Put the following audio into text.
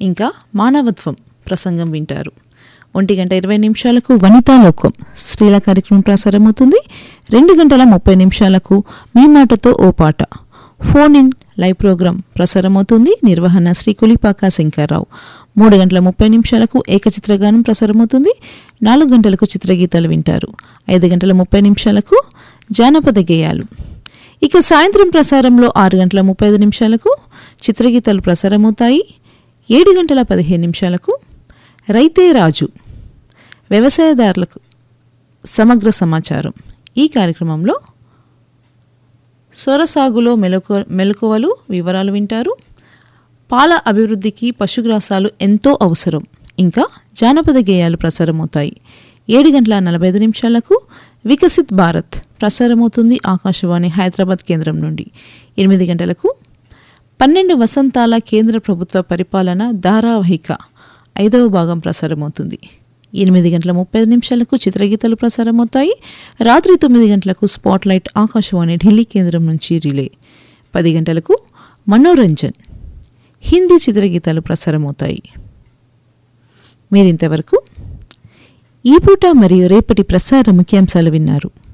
ఇంకా మానవత్వం ప్రసంగం వింటారు ఒంటి గంట ఇరవై నిమిషాలకు వనితా లోకం స్త్రీల కార్యక్రమం ప్రసారమవుతుంది రెండు గంటల ముప్పై నిమిషాలకు మీ మాటతో ఓ పాట ఫోన్ ఇన్ లైవ్ ప్రోగ్రాం ప్రసారమవుతుంది నిర్వహణ శ్రీ కులిపాక శంకర్రావు మూడు గంటల ముప్పై నిమిషాలకు ఏకచిత్రగానం ప్రసారమవుతుంది నాలుగు గంటలకు చిత్రగీతాలు వింటారు ఐదు గంటల ముప్పై నిమిషాలకు జానపద గేయాలు ఇక సాయంత్రం ప్రసారంలో ఆరు గంటల ముప్పై ఐదు నిమిషాలకు చిత్రగీతాలు ప్రసారమవుతాయి ఏడు గంటల పదిహేను నిమిషాలకు రైతే రాజు వ్యవసాయదారులకు సమగ్ర సమాచారం ఈ కార్యక్రమంలో సొరసాగులో మెలకు మెలకువలు వివరాలు వింటారు పాల అభివృద్ధికి పశుగ్రాసాలు ఎంతో అవసరం ఇంకా జానపద గేయాలు ప్రసారమవుతాయి ఏడు గంటల నలభై ఐదు నిమిషాలకు వికసిత్ భారత్ ప్రసారమవుతుంది ఆకాశవాణి హైదరాబాద్ కేంద్రం నుండి ఎనిమిది గంటలకు పన్నెండు వసంతాల కేంద్ర ప్రభుత్వ పరిపాలన ధారావాహిక ఐదవ భాగం ప్రసారమవుతుంది ఎనిమిది గంటల ముప్పై ఐదు నిమిషాలకు చిత్రగీతాలు ప్రసారమవుతాయి రాత్రి తొమ్మిది గంటలకు స్పాట్లైట్ ఆకాశవాణి ఢిల్లీ కేంద్రం నుంచి రిలే పది గంటలకు మనోరంజన్ హిందీ చిత్రగీతాలు ప్రసారమవుతాయి మీరింతవరకు ఈ పూట మరియు రేపటి ప్రసార ముఖ్యాంశాలు విన్నారు